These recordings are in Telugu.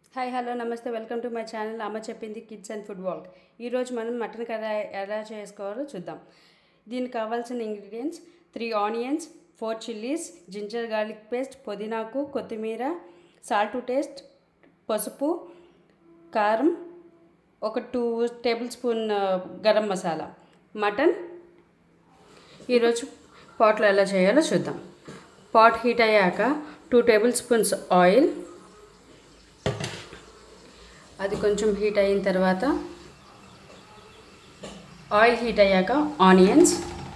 హాయ్ హలో నమస్తే వెల్కమ్ టు మై ఛానల్ అమ్మ చెప్పింది కిడ్స్ అండ్ ఫుడ్ వాల్క్ ఈరోజు మనం మటన్ కర్రీ ఎలా చేసుకోవాలో చూద్దాం దీనికి కావాల్సిన ingredients three onions four chillies ginger garlic paste పుదీనాకు కొత్తిమీర సాల్ట్ టు టేస్ట్ పసుపు కారం ఒక టూ టేబుల్ స్పూన్ ఆ, గరం మసాలా మటన్ ఈరోజు పాట్లో ఎలా చేయాలో చూద్దాం పాట్ హీట్ అయ్యాక టూ టేబుల్ స్పూన్స్ ఆయిల్ అది కొంచెం హీట్ అయిన తర్వాత ఆయిల్ హీట్ అయ్యాక onions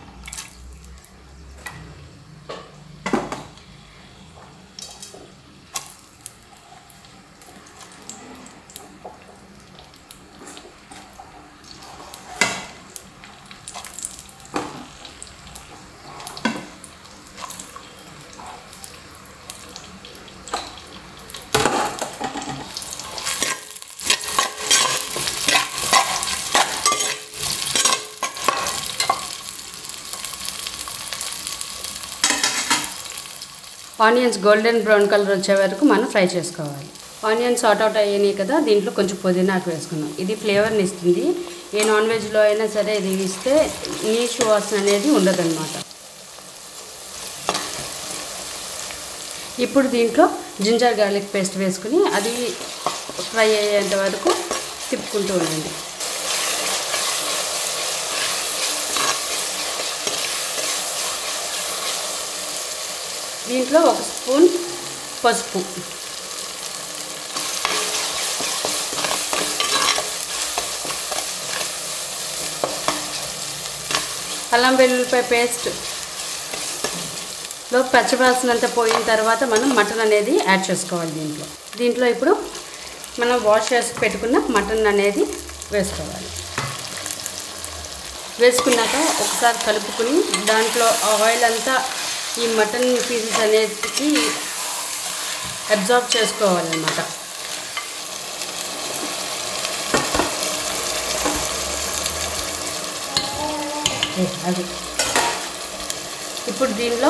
onions golden brown colour వచ్చే వరకు మనం ఫ్రై చేసుకోవాలి ఆనియన్స్ సార్ట్ అవుట్ అయ్యాయి కదా దీంట్లో కొంచెం పుదీనాకు వేసుకున్నాం ఇది ఫ్లేవర్ని ఇస్తుంది ఏ నాన్ వెజ్లో అయినా సరే ఇది ఇస్తే నీచు వాసన అనేది ఉండదన్నమాట ఇప్పుడు దీంట్లో జింజర్ గార్లిక్ పేస్ట్ వేసుకుని అది ఫ్రై అయ్యేంత వరకు తిప్పుకుంటూ ఉండండి దీంట్లో ఒక స్పూన్ పసుపు అల్లం వెల్లుల్లిపాయ పేస్ట్ లో పచ్చివాసన అంతా పోయిన తర్వాత మనం మటన్ అనేది యాడ్ చేసుకోవాలి దీంట్లో దీంట్లో ఇప్పుడు మనం వాష్ చేసి పెట్టుకున్న మటన్ అనేది వేసుకోవాలి వేసుకున్నాక ఒకసారి కలుపుకుని దాంట్లో ఆయిల్ అంతా ఈ మటన్ పీసెస్ అనేటికి అబ్జార్బ్ చేసుకోవాలన్నమాట ఏ, అది ఇప్పుడు దీనిలో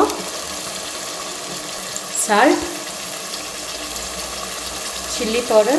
సాల్ట్ చిల్లీ పౌడర్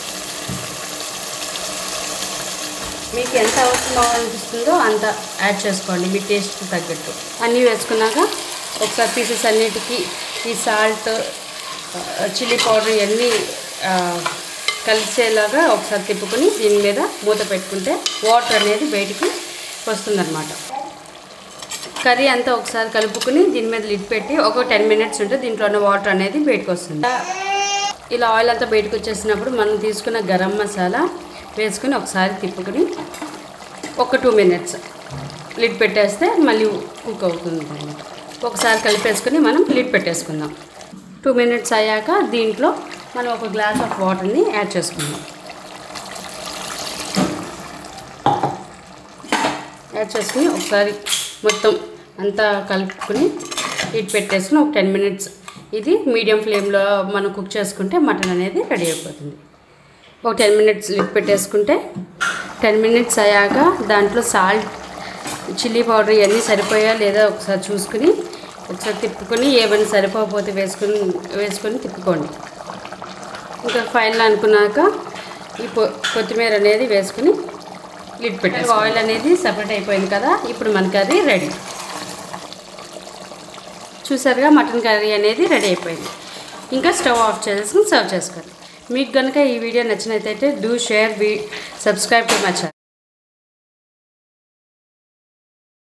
మీకు ఎంత అవసరం అనిపిస్తుందో అంత యాడ్ చేసుకోండి మీ టేస్ట్ తగ్గట్టు అన్నీ వేసుకున్నాక ఒకసారి పీసెస్ అన్నిటికీ ఈ సాల్ట్ చిల్లీ పౌడర్ ఇవన్నీ ఆ, కలిసేలాగా ఒకసారి తిప్పుకొని దీని మీద మూత పెట్టుకుంటే వాటర్ అనేది బయటికి వస్తుందన్నమాట కర్రీ అంతా ఒకసారి కలుపుకుని దీని మీద లిడ్ పెట్టి ఒక టెన్ మినిట్స్ ఉంటే దీంట్లో ఉన్న వాటర్ అనేది బయటకు వస్తుంది ఇలా ఆయిల్ అంతా బయటకు వచ్చేసినప్పుడు మనం తీసుకున్న గరం మసాలా వేసుకుని ఒకసారి తిప్పుకుని ఒక టూ మినిట్స్ లిడ్ పెట్టేస్తే మళ్ళీ కుక్ అవుతుంది అన్నమాట ఒకసారి కలిపేసుకుని మనం లిడ్ పెట్టేసుకుందాం టూ మినిట్స్ అయ్యాక దీంట్లో మనం ఒక గ్లాస్ ఆఫ్ వాటర్ని యాడ్ చేసుకుందాం యాడ్ చేసుకుని ఒకసారి మొత్తం అంతా కలుపుకొని హీట్ పెట్టేసుకుని ఒక టెన్ మినిట్స్ ఇది మీడియం ఫ్లేమ్లో మనం కుక్ చేసుకుంటే మటన్ అనేది రెడీ అయిపోతుంది ఒక టెన్ మినిట్స్ లిడ్ పెట్టేసుకుంటే టెన్ మినిట్స్ అయ్యాక దాంట్లో సాల్ట్ చిల్లీ పౌడర్ ఇవన్నీ సరిపోయా లేదా ఒకసారి చూసుకుని ఒకసారి తిప్పుకొని ఏమైనా సరిపోకపోతే వేసుకుని వేసుకొని తిప్పుకోండి ఇంకా ఫైనల్ అనుకున్నాక ఈ పొ కొత్తిమీర అనేది వేసుకుని లిడ్ పెట్టేసి ఆయిల్ అనేది సపరేట్ అయిపోయింది కదా ఇప్పుడు మన కర్రీ రెడీ చూసారుగా మటన్ కర్రీ అనేది రెడీ అయిపోయింది ఇంకా స్టవ్ ఆఫ్ చేసుకుని సర్వ్ చేసుకోండి మీకు కనుక ఈ వీడియో నచ్చినట్లయితే do share we subscribe to my channel